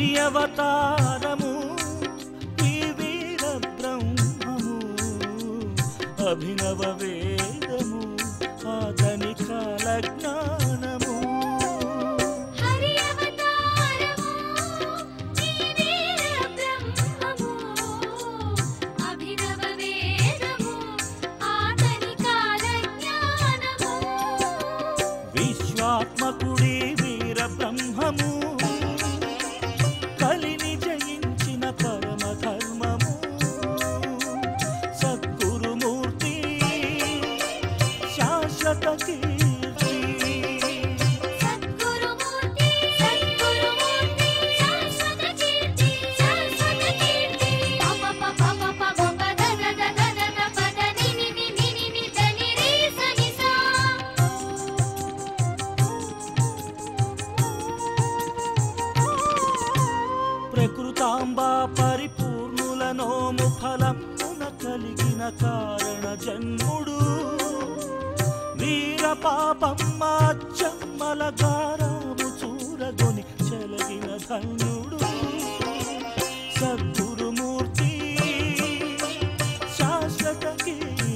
హరి అవతారము ఈ వీర బ్రహ్మము అభినవ వేదము ఆధని కాల జ్ఞానము హరి అవతారము ఈ వీర బ్రహ్మము అభినవ వేదము ఆతని కాల జ్ఞానము విశ్వాత్మకుడి వీర బ్రహ్మము కలిని జయించిన పరమ ధర్మము సద్గురుమూర్తి శాశ్వత కీర్తి సద్గురుమూర్తి సద్గురుమూర్తి శాశ్వత కీర్తి శాశ్వత కీర్తి పప పప పప పప దద దద దద పద నిని నిని నిని దని రే సని సా ప్రకృతాంబా పరిపూర్ణుల నోము ఫలమున కలిగిన కారణ జన్ముడు వీర పాపమ్మ చెమ్మల గారాము చూరగొని చెలగిన ధన్యుడు సద్గురుమూర్తి శాశ్వత కీర్తి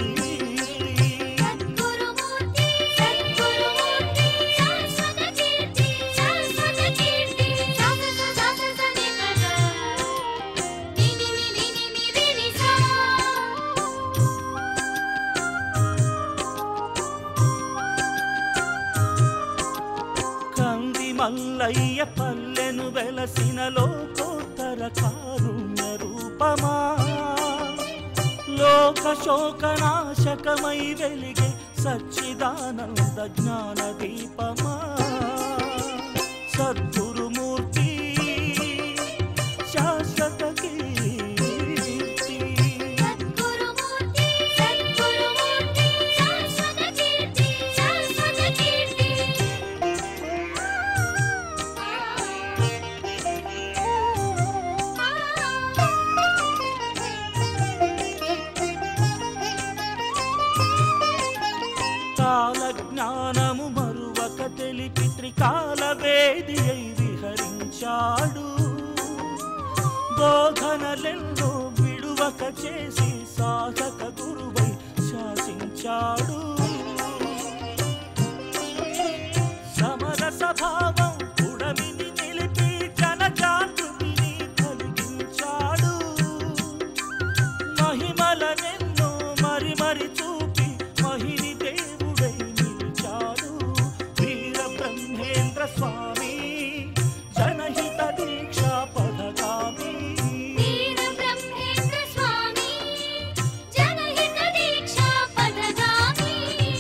సద్గురుమూర్తి సద్గురుమూర్తి శాశ్వత కీర్తి శాశ్వత కీర్తి సాస సాస సని పద నిని నిని నిని రిని సా కంది మల్లయ్య పల్లెను వెలసిన లోకోత్తర కారుణ్య రూపమా లోక శోకనాశకమై వెలిగే సచ్చిదానంద జ్ఞాన దీపమా సద్గురుమూర్తి శాశ్వత కీర్తి సద్గురుమూర్తి సద్గురుమూర్తి శాశ్వత కీర్తి శాశ్వత కీర్తి కాల జ్ఞానము మరువక తెలిపి త్రికాల వేది అయి విహరించాడు బోధనలెన్నో విడువక చేసి సాధక గురువై శాసించాడు సమరస భావం ఉడమిని నిలిపి జనజాగృతిని కలిగించాడు మహిమలనెన్నో మరి మరి చూపి మహిని దేవుడై నిలిచాడు వీర బ్రహ్మేంద్ర స్వామి జనహిత దీక్షా పదగామి వీర బ్రహ్మేంద్ర స్వామి జనహిత దీక్షా పదగామి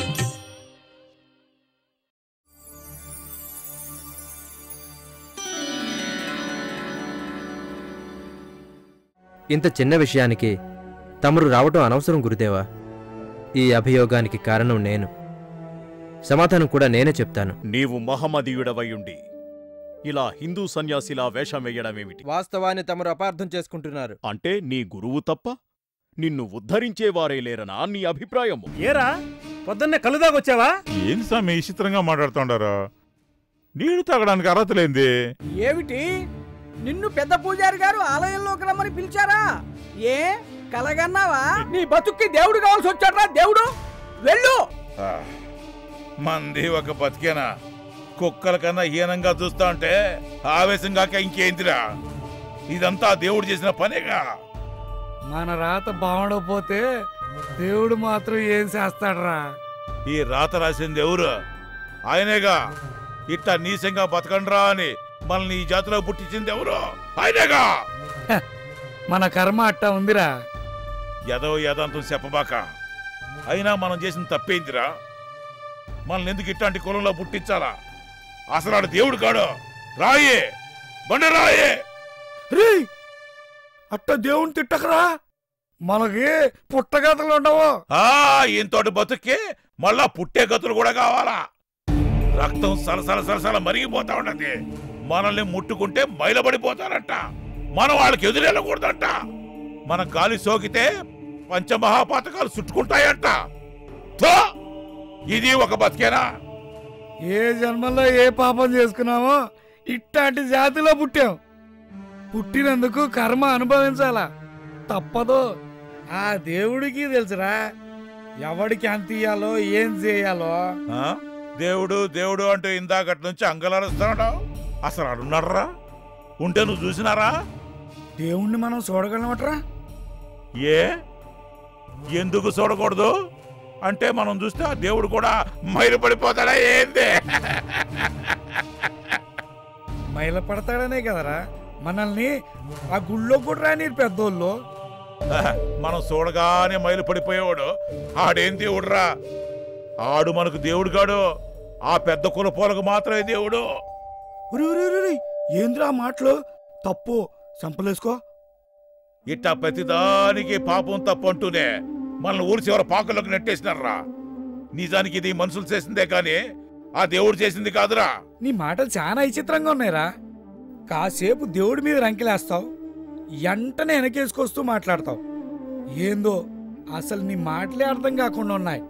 ఇంత చిన్న విషయానికి తమరు రావటం అనవసరం గురుదేవా ఈ అభియోగానికి కారణం నేను సమాధానం కూడా నేనే చెప్తాను నీవు మహమ్మదీయుడవయుండి ఇలా హిందూ సన్యాసిలా వేషం వేయడమేమిటి వాస్తవాన్ని తమరు అపార్థం చేసుకుంటున్నారు అంటే నీ గురువు తప్ప నిన్ను ఉద్ధరించేవారే లేరనా నీ అభిప్రాయము ఏరా పొద్దున్నే కళ్ళు దాగొచ్చావా ఏం స్వామి విచిత్రంగా మాట్లాడుతుండారు నీళ్లు తాగడానికి అర్హత లేంది ఏమిటి నిన్ను పెద్ద పూజారి గారు ఆలయంలోకి రమ్మని పిలిచారా ఏ కలగన్నావా నీ బతుక్కి దేవుడు కావాల్సి వచ్చాడ్రా దేవుడు వెళ్ళు ఆ, మంది ఒక బతికేనా కుక్కల కన్నా హీనంగా చూస్తా ఉంటే ఆవేశంగా ఇంకేందిరా ఇదంతా దేవుడు చేసిన పనేగా మన రాత బాగుండకపోతే దేవుడు మాత్రం ఏం చేస్తాడ్రా ఈ రాత రాసింది ఎవరు ఆయనేగా ఇట్లా నీచంగా బతకండ్రా అని మనల్ని ఈ జాతిలో పుట్టించింది ఎవరు ఆయనేగా మన కర్మ అట్టా ఉందిరా ఎదో యదంతం చెప్పబాక అయినా మనం చేసిన తప్పేందిరా మనల్ని ఎందుకు ఇట్లాంటి కులంలో పుట్టించాలా అసలు ఆడు దేవుడు కాడు రాయే బండ రాయే రే అట్ట దేవుని తిట్టకరా మనకి పుట్టగతలు ఉండవు ఆ ఇంతోటి బతుక్కి మళ్ళా పుట్టే గతులు కూడా కావాలా రక్తం సలసల సలసల మరిగిపోతా ఉన్నది మనల్ని ముట్టుకుంటే మైలబడిపోతారంట మనం వాళ్ళకి ఎదురెళ్ళకూడదంట మన గాలి సోకితే పంచమహాపాతకాలు చుట్టుకుంటాయంట థూ! ఇది ఒక బతికేనా ఏ జన్మలో ఏ పాపం చేసుకున్నామో ఇట్లాంటి జాతిలో పుట్టాం పుట్టినందుకు కర్మ అనుభవించాలా తప్పదు ఆ దేవుడికి తెలుసురా ఎవడికి అంత ఇయ్యాలో ఏం చేయాలో ఆ? దేవుడు దేవుడు అంటే ఇందాకటి నుంచి అంగలారుస్తున్నాడు అసలు అడున్నారా ఉంటే నువ్వు చూసినారా దేవుణ్ణి మనం చూడగలమట్రా ఏ ఎందుకు చూడకూడదు అంటే మనం చూస్తే ఆ దేవుడు కూడా మైలుపడిపోతాడా ఏంది మైల పడతాడనే కదరా మనల్ని ఆ గుళ్ళో కూడా రాని పెద్దోళ్ళు మనం చూడగానే మైలు పడిపోయేవాడు ఆడేం దేవుడురా ఆడు మనకు దేవుడు కాడు ఆ పెద్ద కులపోలకు మాత్రమే దేవుడు ఉరి, ఉరి, ఉరి, ఉరి. ఏందిరా ఆ మాటలు తప్పు సంపలేసుకో ఇట్టా ప్రతిదానికి పాపం తప్పు అంటూనే మనల్ని ఊరి చివర పాకలోకి నెట్టేసినారా నిజానికి ఇది మనుషులు చేసిందే కానీ ఆ దేవుడు చేసింది కాదురా నీ మాటలు చాలా విచిత్రంగా ఉన్నాయిరా కాసేపు దేవుడి మీద రంకెలేస్తావు వెంటనే వెనకేసుకొస్తూ మాట్లాడతావు ఏందో అసలు నీ మాటలే అర్థం కాకుండా ఉన్నాయి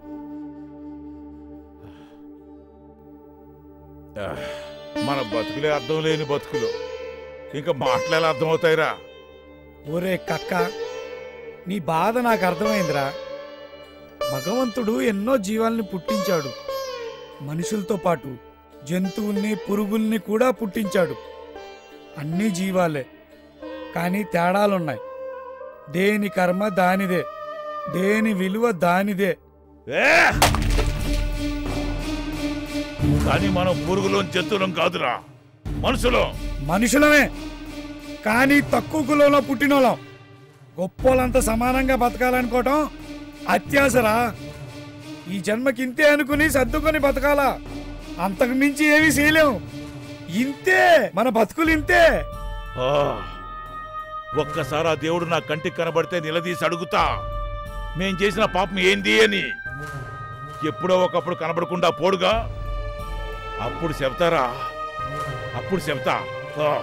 మన బతుకులే అర్థం లేని బతుకులు ఇంకా మాటలేలా అర్థమవుతాయిరా ఒరే కక్క నీ బాధ నాకు అర్థమైందిరా భగవంతుడు ఎన్నో జీవాల్ని పుట్టించాడు మనుషులతో పాటు జంతువుల్ని పురుగుల్ని కూడా పుట్టించాడు అన్ని జీవాలే కానీ తేడాలున్నాయి దేని కర్మ దానిదే దేని విలువ దానిదే ఏ! కానీ మనం పురుగులం జంతువులం కాదురా మనుషులం మనుషులమే కానీ తక్కువ కులంలో పుట్టినోళ్ళం గొప్పోళ్ళంతా సమానంగా బతకాలనుకోవటం అత్యాసరా ఈ జన్మకి ఇంతే అనుకుని సర్దుకొని బతకాలా అంతకు మించి ఏమీ చేయలేం ఇంతే మన బతుకులు ఇంతే ఆ, ఒక్కసారి ఆ దేవుడు నా కంటికి కనబడితే నిలదీసి అడుగుతా మేం చేసిన పాపం ఏంది అని ఎప్పుడో ఒకప్పుడు కనబడకుండా పోడుగా అప్పుడు చెప్తారా అప్పుడు చెప్తా ఆ.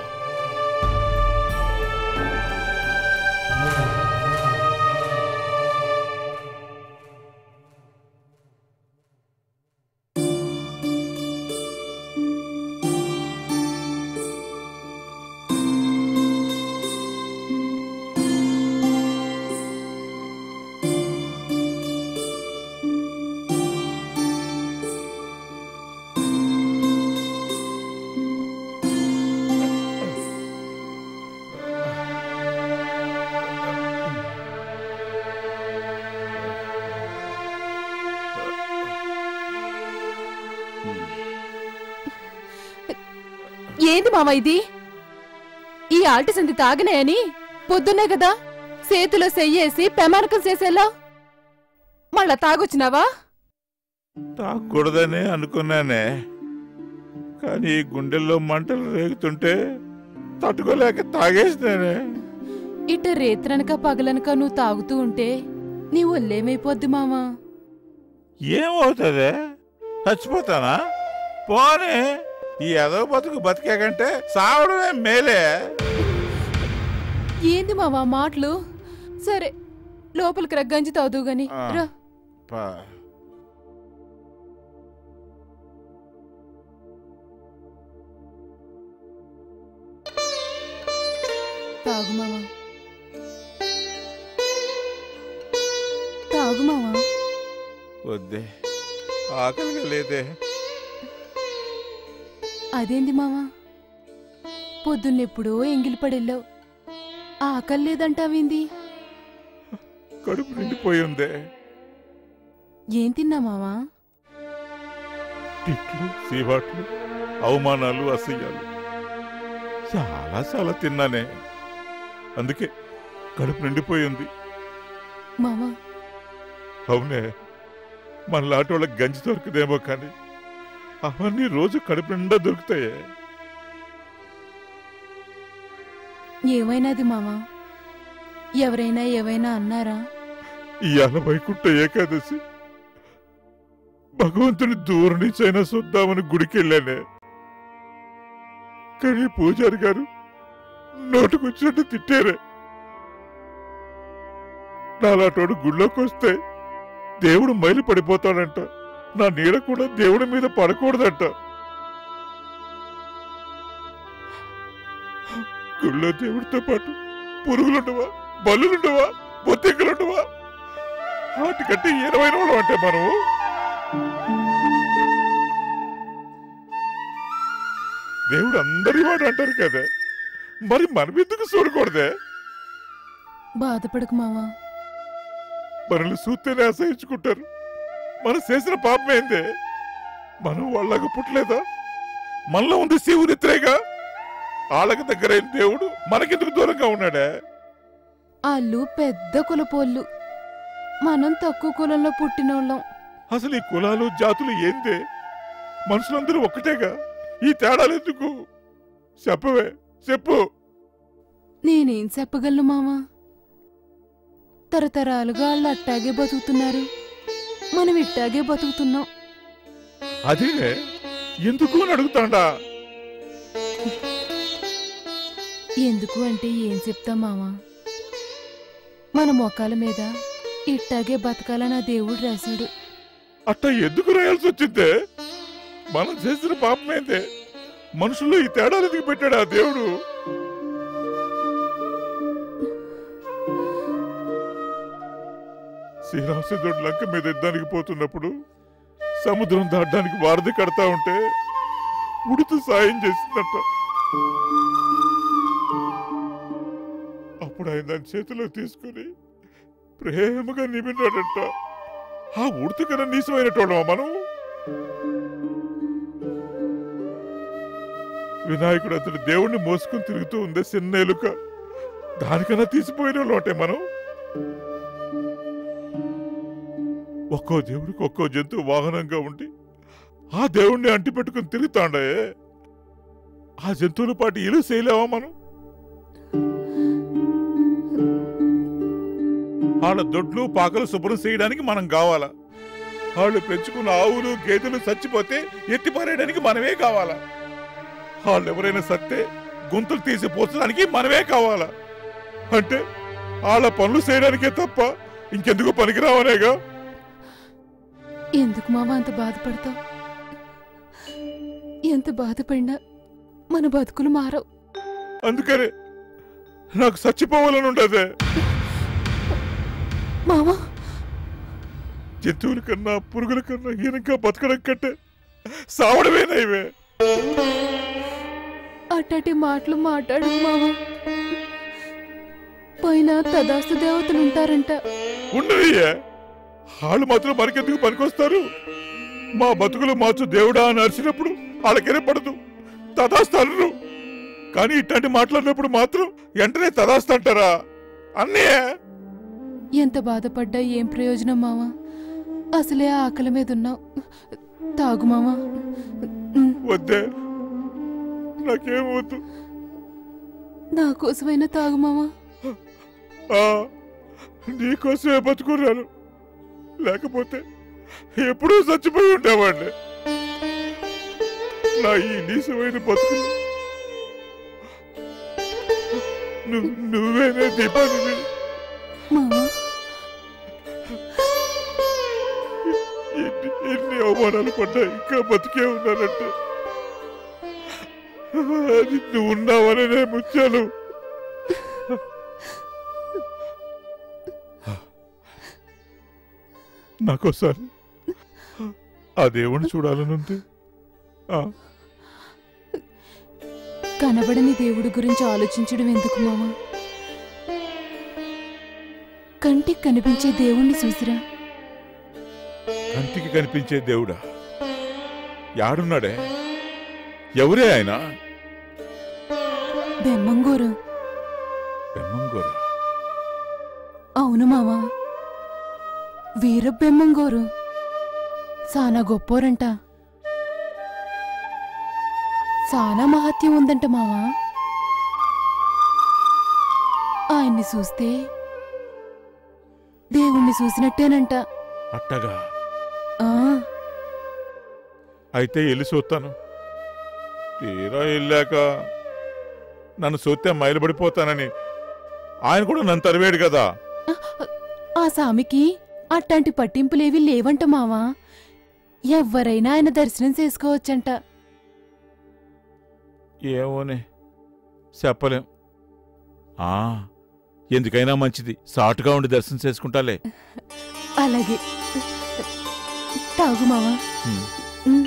ఏంది మామ ఇది ఈ ఆల్టి సంది తాగినాయని పొద్దున్నే కదా చేతిలో సెయ్యేసి పెమారకం చేసేలా మళ్ళా తాగొచ్చినావా తాగకూడదని అనుకున్నానే కానీ ఈ గుండెల్లో మంటలు రేగుతుంటే తట్టుకోలేక తాగేసినానే ఇట రేత్రనక పగలనక నువ్వు తాగుతూ ఉంటే నీ ఒళ్ళేమైపోద్ది మామా ఏమవుతుంది చచ్చిపోతానా పోనీ ఈ ఎదవ బతుకు బతికే కంటే సావడమే మేలే ఏంది మావా మాటలు సరే లోపలికి రా గంజి తాగుదు గాని ఆ. రా పా. తాగు మావా తాగు మావా వద్దే ఆకలిగా లేదే అదేంది మావా పొద్దున్నెప్పుడో ఎంగిలి పడెళ్ళావు ఆకలి లేదంటావేంది కడుపు నిండిపోయి ఉందే ఏం తిన్నా మావా తిట్లు సీవాట్లు అవమానాలు అసహ్యాలు చాలా చాలా తిన్నానే అందుకే కడుపు నిండిపోయి ఉంది మావా అవునే మన లాంటి వాళ్ళకి గంజి దొరకదేమో కానీ అవన్నీ రోజు కడుపు నిండా దొరుకుతాయే ఏమైనాది మావా ఎవరైనా ఏవైనా అన్నారా ఇవాళ వైకుంఠ ఏకాదశి భగవంతుని దూరం నుంచి అయినా చూద్దామని గుడికి వెళ్ళానే కానీ పూజారి గారు నోటుకొచ్చినట్టు తిట్టారే నాలాటోడు గుళ్ళోకి వస్తే దేవుడు మైలు పడిపోతాడంట నా నీడ కూడా దేవుడి మీద పడకూడదంట గుళ్ళో దేవుడితో పాటు పురుగులుండవా బల్లులుండవా బొత్తికలుండవా వాటికంటే ఇరవై రోజులు అంటే మనం దేవుడు అందరి వాడు అంటారు కదా మరి మనం ఎందుకు చూడకూడదే బాధపడకు మావా మనల్ని చూస్తేనే అసహించుకుంటారు మనం చేసిన పాపం ఏందే మనం వాళ్ళకు పుట్టలేదా మనలో ఉంది శివునిత్రేగా వాళ్ళకి దగ్గరైన దేవుడు మనకెందుకు దూరంగా ఉన్నాడే వాళ్ళు పెద్ద కులపోళ్ళు మనం తక్కువ కులంలో పుట్టినోళ్ళం అసలు ఈ కులాలు జాతులు ఏందే మనుషులందరూ ఒక్కటేగా ఈ తేడాలు ఎందుకు చెప్పవే చెప్పు నేనేం చెప్పగలను మావా తరతరాలుగా వాళ్ళు అట్టాగే బతుకుతున్నారు మనం ఇట్టాగే బతుకుతున్నాం అదే ఎందుకు అని అడుగుతాండా ఎందుకు అంటే ఏం చెప్తాం మావా మన మొక్కల మీద ఇట్టాగే బతకాలని ఆ దేవుడు రాశాడు అట్ట ఎందుకు రాయాల్సి వచ్చిందే మనం చేసిన పాపం ఏందే మనుషుల్లో ఈ తేడాలు ఎందుకు పెట్టాడు ఆ దేవుడు శ్రీరామచంద్రుడు లంక మీద యుద్ధానికి పోతున్నప్పుడు సముద్రం దాటడానికి వారధి కడతా ఉంటే ఉడుతు సాయం చేసిందట అప్పుడు ఆయన దాని చేతిలో తీసుకుని ప్రేమగా నిమిన్నాడట ఆ ఉడత కన్నా నీసమైనటోళ్ళమా మనం వినాయకుడు అతడు దేవుణ్ణి మోసుకుని తిరుగుతూ ఉందే చిన్న ఎలుక దానికన్నా తీసిపోయిన లోటే మనం ఒక్కో దేవుడికి ఒక్కో జంతువు వాహనంగా ఉండి ఆ దేవుణ్ణి అంటి పెట్టుకుని తిరుగుతాండే ఆ జంతువుల పాటు ఇలు చేయలేవా మనం వాళ్ళ దొడ్లు పాకలు శుభ్రం చేయడానికి మనం కావాలా వాళ్ళు పెంచుకున్న ఆవులు గేదెలు చచ్చిపోతే ఎత్తి పారేయడానికి మనమే కావాలా వాళ్ళు ఎవరైనా సత్తే గొంతులు తీసి పోర్చడానికి మనమే కావాలా అంటే వాళ్ళ పనులు చేయడానికే తప్ప ఇంకెందుకు పనికిరావనేగా ఎందుకు మావా అంత బాధపడతావు ఎంత బాధపడినా మన బతుకులు మారవు అందుకనే నాకు చచ్చిపోవాలని ఉండదే మావా జంతువుల కన్నా పురుగుల కన్నా హీనంగా బతకడం కంటే సావడమేనా ఇవే అట్టటి మాటలు మాట్లాడు మావా పైన తదాస్తు దేవతలు ఉంటారంట ఉండదయ్యే వాళ్ళు మాత్రం మనకెందుకు పనికొస్తారు మా బతుకులు మార్చు దేవుడా అని అరిచినప్పుడు వాళ్ళకేనే పడదు తదాస్తాను కానీ ఇట్లాంటి మాట్లాడినప్పుడు మాత్రం వెంటనే తదాస్తంటారా అన్నయ్య ఎంత బాధపడ్డా ఏం ప్రయోజనం మావా అసలే ఆకలి మీద ఉన్నావు తాగు మావా ఉమ్, వద్దే నాకేం వద్దు నా కోసమైనా తాగు మావా ఆ, నీకోసమే బతుకున్నాను లేకపోతే ఎప్పుడూ చచ్చిపోయి ఉండేవాడిని నా ఈ నీసమైన బతుకులు నువ్వు నువ్వేనే దీపాన్ని మావా ఎన్ని ఎన్ని అవమానాలు పడ్డా ఇంకా బతికే ఉన్నానంటే అది నువ్వు ఉన్నావనే ముత్యాలు నాకోసారి ఆ దేవుణ్ణి చూడాలనుంది ఆ, కనబడని దేవుడి గురించి ఆలోచించడం ఎందుకు మావా కంటికి కనిపించే దేవుణ్ణి చూసిరా కంటికి కనిపించే దేవుడా యాడున్నాడే ఎవరే ఆయన బెమ్మంగూరు బెమ్మంగోరా అవును మావా వీర బెమ్మంగోరు సానా గొప్పోరంట సానా మహత్యం ఉందంట మావా ఆయన్ని చూస్తే దేవుణ్ణి చూసినట్టేనంట అట్టగా ఆ అయితే వెళ్ళి చూస్తాను తీరా వెళ్ళాక నన్ను చూస్తే మైలుపడిపోతానని ఆయన కూడా నన్ను తరివేడు కదా ఆ సామికి అట్లాంటి పట్టింపులేవి లేవంట మావా ఎవ్వరైనా ఆయన దర్శనం చేసుకోవచ్చంట ఏమోనే చెప్పలేం ఆ ఎందుకైనా మంచిది సాటుగా ఉండి దర్శనం చేసుకుంటాలే అలాగే తాగు మావా హ్మ్. ఉమ్.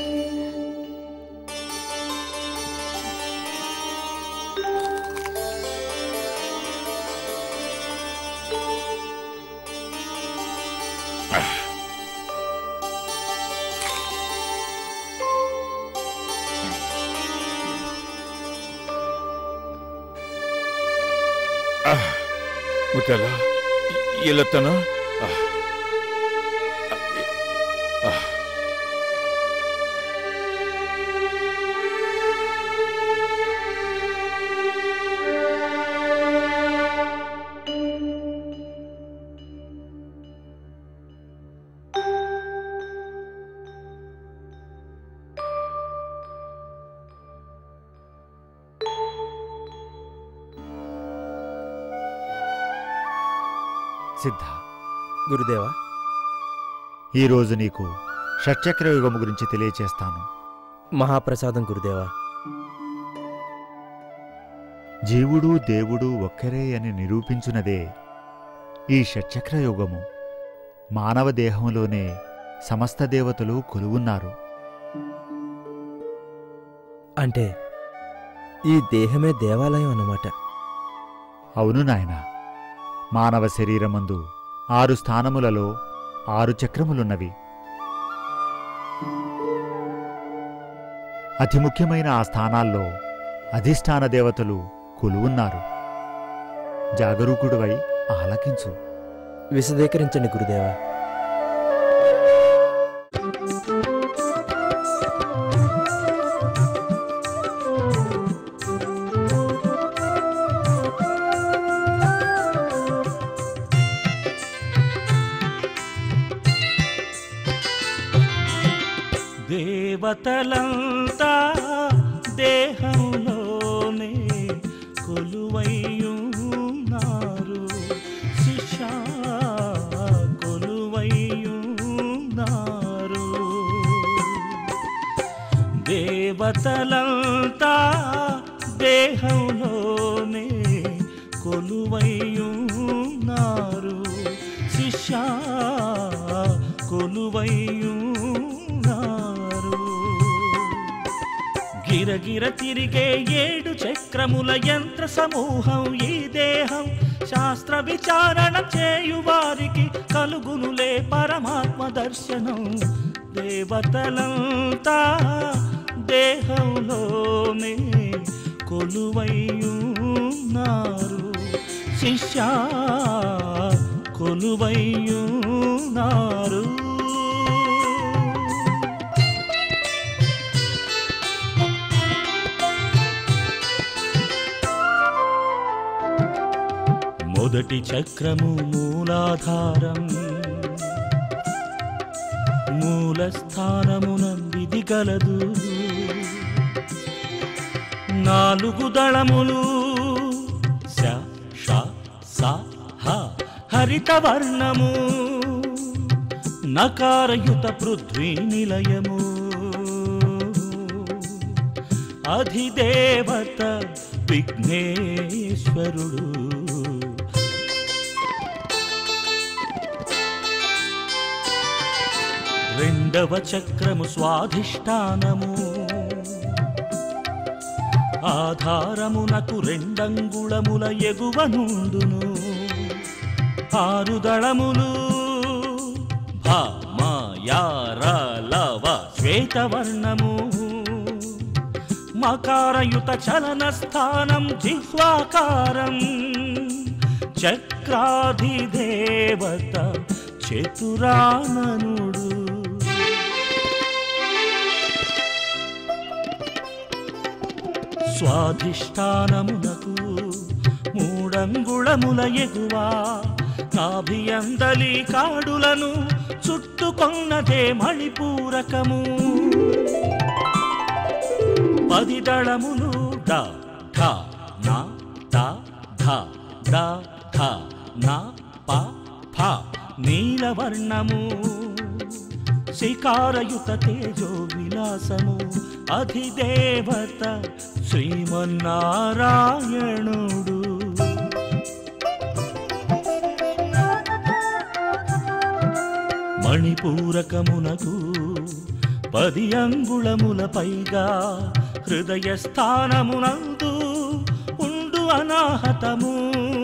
ముత్యాల ఇల్లత్తను సిద్ధ గురుదేవా ఈరోజు నీకు షట్చక్ర యుగము గురించి తెలియచేస్తాను మహాప్రసాదం గురుదేవా జీవుడు దేవుడు ఒక్కరే అని నిరూపించునదే ఈ షట్చక్ర యుగము మానవ దేహంలోనే సమస్త దేవతలు కొలువున్నారు అంటే ఈ దేహమే దేవాలయం అన్నమాట అవును నాయనా మానవ శరీరమందు ఆరు స్థానములలో ఆరు చక్రములున్నవి అతి ముఖ్యమైన ఆ స్థానాల్లో అధిష్టాన దేవతలు కొలువున్నారు జాగరూకుడివై ఆలకించు విశదీకరించండి గురుదేవా దేవతలంతా దేహంలోనే కొలువయ్యున్నారు శిష్య కొలువయ్యున్నారు దేవతలంతా దేహంలోనే కొలువయ్యున్నారు శిష్య కొలువయ్యున్నారు గిరగిర తిరిగే ఏడు చక్రముల యంత్ర సమూహం ఈ దేహం శాస్త్ర విచారణ చేయువారికి కలుగునులే పరమాత్మ దర్శనం దేవతలంతా దేహంలోనే కొలువయ్యున్నారు శిష్య కొలువయ్యున్నారు మొదటి చక్రము మూలాధారం మూలస్థానమునందిది గలదు నాలుగు దళములు శ ష స హ హరిత వర్ణము నకారయుత పృథ్వీ నిలయము అధిదేవత విఘ్నేశ్వరుడు రెండవ చక్రము స్వాధిష్టానము ఆధారమునకు రెండంగుళముల ఎగువ నుండును ఆరు దళములు భ మా యా ర ల వ శ్వేతవర్ణము మకారయుత చలన స్థానం జిహ్వాకారం చక్రాధిదేవత చతురాననుడు స్వాధిష్టానమునకు మూడంగుళముల ఎగువ నాభియందలి కాడులను చుట్టుకొన్నదే మణిపూరకము పది దళములు ద ఠ నా ద ధ ద ధ నా ప ఫ నీలవర్ణము శికారయుత తేజో విలాసము అధిదేవత శ్రీమన్నారాయణుడు మణిపూరకమునకు పది అంగుళముల పైగా హృదయ స్థానమునందు ఉండు అనాహతము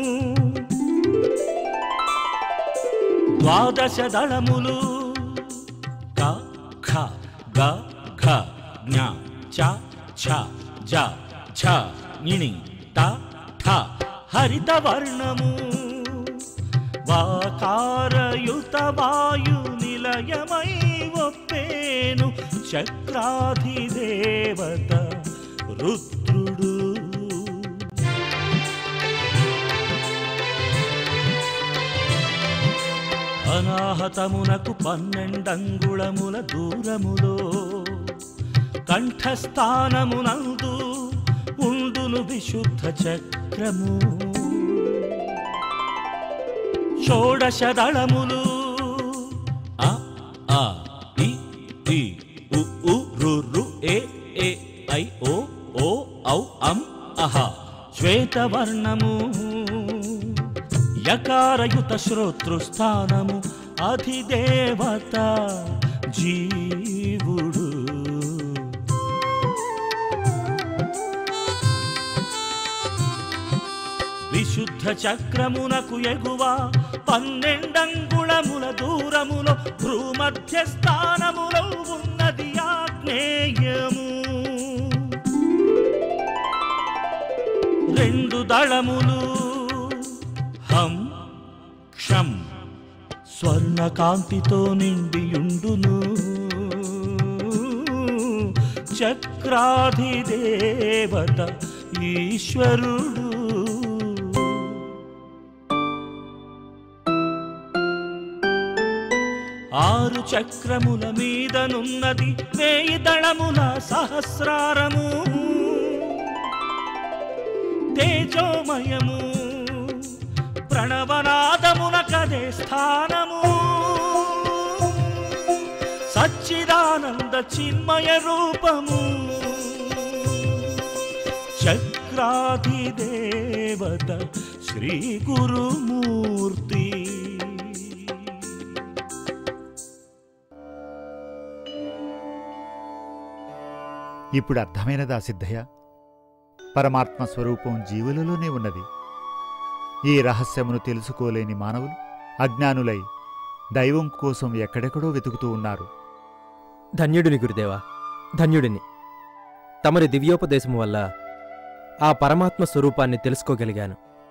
ద్వాదశ దళములు క ఖ గ ఘ జ్ఞ చ ఛ జ ఝ ఞిణి ట ఠ హరిత వర్ణము వాకారయుత వాయు నిలయమై ఒప్పేను చక్రాధిదేవత రుద్రుడు అనాహతమునకు పన్నెండంగుళముల దూరములో కంఠస్థానమునందు ఉండును విశుద్ధ చక్రము షోడశ దళములు అ ఆ ఇ ఈ ఉ ఉ రు రు ఏ ఏ ఐ ఓ ఓ ఔ అం అహ శ్వేతవర్ణము యకారయుత శ్రోతృస్థానము అధిదేవత జీవుడు విశుద్ధ చక్రమునకు ఎగువ పన్నెండంగుళముల దూరములో భ్రూమధ్య స్థానములో ఉన్నది ఆగ్నేయము రెండు దళములు హం క్షం స్వర్ణకాంతితో నిండియుండును చక్రాధిదేవత ఈశ్వరుడు ఆరు చక్రముల మీదనున్నది వేయి దళముల సహస్రారము తేజోమయము ప్రణవనాదమున కదే స్థానము సచ్చిదానంద చిన్మయ రూపము చక్రాధిదేవత శ్రీ గురుమూర్తి ఇప్పుడు అర్థమైనదా సిద్ధయ్య పరమాత్మ స్వరూపం జీవులలోనే ఉన్నది ఈ రహస్యమును తెలుసుకోలేని మానవులు అజ్ఞానులై దైవం కోసం ఎక్కడెక్కడో వెతుకుతూ ఉన్నారు ధన్యుడిని గురుదేవా ధన్యుడిని తమరి దివ్యోపదేశము వల్ల ఆ పరమాత్మ స్వరూపాన్ని తెలుసుకోగలిగాను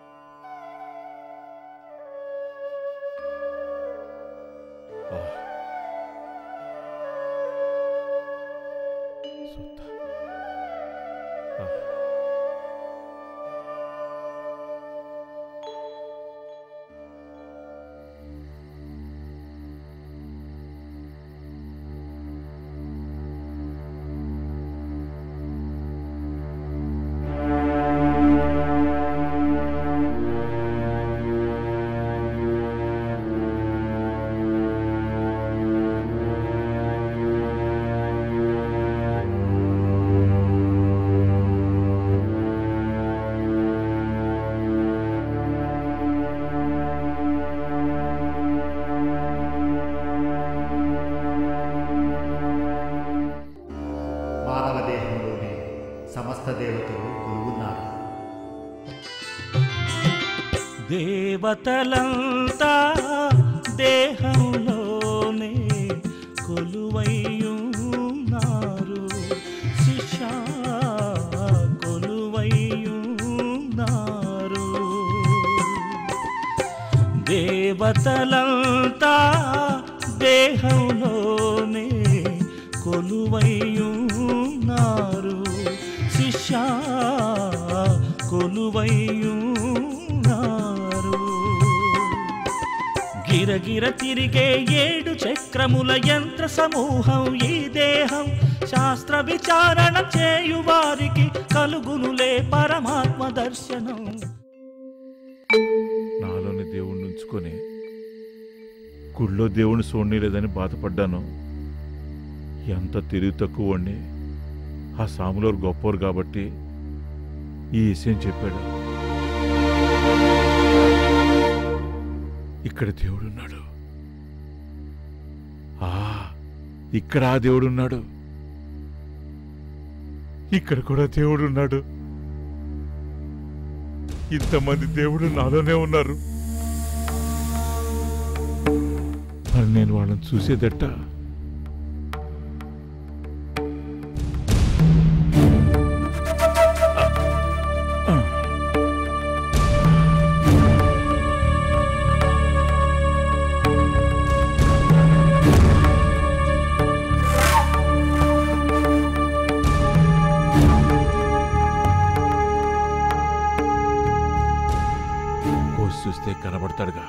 మానవ దేహంలోనే సమస్త దేవతలు కొలువున్నారు దేవతలంతా దేహంలోనే కొలువయ్యున్నారు శిష్య కొలువయ్యున్నారు దేవతలంతా దేహంలోనే కొలువయ్యున్నారు శిష్య కొలువయ్యున్నారు గిరగిర తిరిగే ఏడు చక్రముల యంత్ర సమూహం ఈ దేహం శాస్త్ర విచారణ చేయు వారికి కలుగునులే పరమాత్మ దర్శనం నాలోని దేవుణ్ణి ఉంచుకొని గుళ్ళో దేవుణ్ణి చూడలేదని బాధపడ్డాను ఎంత తెలివి తక్కువ వాణ్ణి. ఆ సాములోరు గొప్పవారు కాబట్టి ఈ విషయం చెప్పాడు ఇక్కడ దేవుడున్నాడు ఆ ఇక్కడ ఆ దేవుడున్నాడు ఇక్కడ కూడా దేవుడున్నాడు ఇంతమంది దేవుడు నాలోనే ఉన్నారు మరి నేను వాళ్ళని చూసేదట్ట కోసి చూస్తే కనబడతాడుగా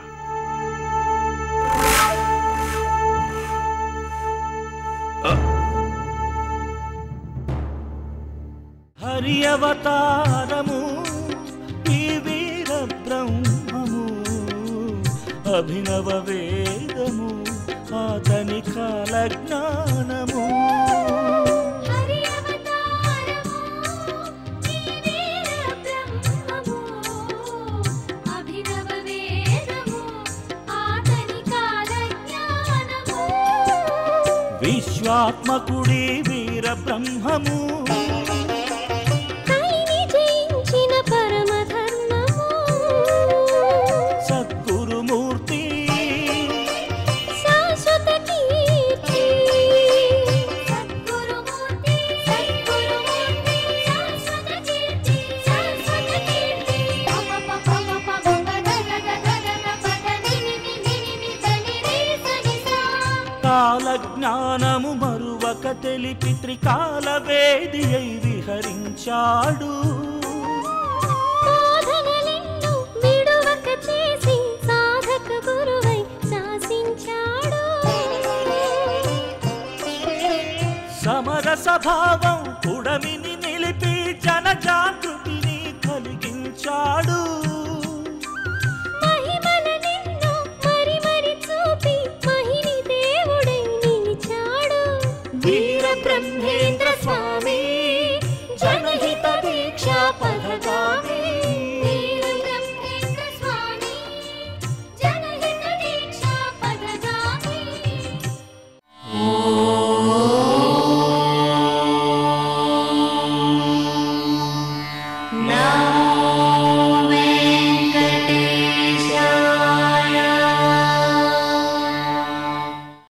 హరి అవతారము ఈ వీర బ్రహ్మము అభినవ వేదము అతని కాల జ్ఞానము హరి అవతారము ఈ వీర బ్రహ్మము అభినవ వేదము ఆతని కాల జ్ఞానము విశ్వాత్మకుడి వీర బ్రహ్మము కైని జయించిన పరమ ధర్మము సద్గురుమూర్తి శాశ్వత కీర్తి సద్గురుమూర్తి సద్గురుమూర్తి శాశ్వత కీర్తి శాశ్వత కీర్తి పమ పమ పమ పమ గగ గగ గగ పద నిని నిని నిని దని రే సని సా కాల జ్ఞానము మరువక తెలిపి త్రికాల వేది అయి విహరించాడు సాధనలెన్నో విడువక చేసి సాధక గురువై శాసించాడు సమరస భావం పుడమిని నిలిపి జన జాగృతి